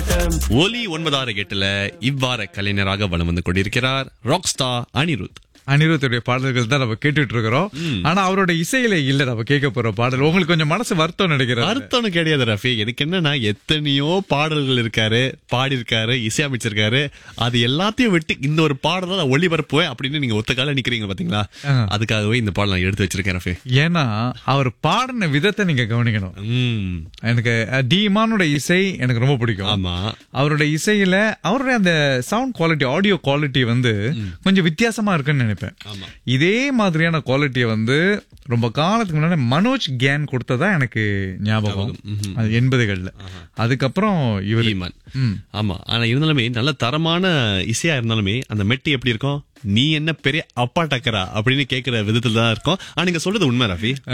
கொண்டாட்டம் ஒலி ஒன்பதாறு எட்டுல இவ்வார கலைஞராக வலம் வந்து கொண்டிருக்கிறார் ராக் ஸ்டார் அனிருத் அனிருத்துடைய பாடல்கள் தான் நம்ம கேட்டுட்டு இருக்கிறோம் ஆனா அவரோட இசையில இல்ல நம்ம கேட்க போற பாடல் உங்களுக்கு கொஞ்சம் மனசு வருத்தம் நினைக்கிறேன் அர்த்தம் கிடையாது ரஃபி எனக்கு என்னன்னா எத்தனையோ பாடல்கள் இருக்காரு பாடியிருக்காரு இசையமைச்சிருக்காரு அது எல்லாத்தையும் விட்டு இந்த ஒரு பாடலை நான் ஒளிபரப்புவேன் அப்படின்னு நீங்க ஒத்த கால நிக்கிறீங்க பாத்தீங்களா அதுக்காகவே இந்த பாடல் நான் எடுத்து வச்சிருக்கேன் ரஃபி ஏன்னா அவர் பாடின விதத்தை நீங்க கவனிக்கணும் ம் எனக்கு அஹ், டி இமானோட இசை எனக்கு ரொம்ப பிடிக்கும் ஆமா அவரோட இசையில அவருடைய அந்த சவுண்ட் குவாலிட்டி ஆடியோ குவாலிட்டி வந்து கொஞ்சம் வித்தியாசமா இருக்குன்னு நினைப்பேன் ஆமா. இதே மாதிரியான குவாலிட்டியை வந்து ரொம்ப காலத்துக்கு முன்னாடி மனோஜ் கேன் கொடுத்ததா எனக்கு ஞாபகம் அது எண்பதுகள்ல அதுக்கப்புறம் இவர் ஈமான் ஆமா ஆனா இருந்தாலுமே நல்ல தரமான இசையா இருந்தாலுமே அந்த மெட்டி எப்படி இருக்கும் நீ என்ன பெரிய அப்பா டக்கரா அப்படின்னு கேக்குற விதத்துல தான் இருக்கும் ஆனா நீங்க சொல்றது உண்மை ரஃபி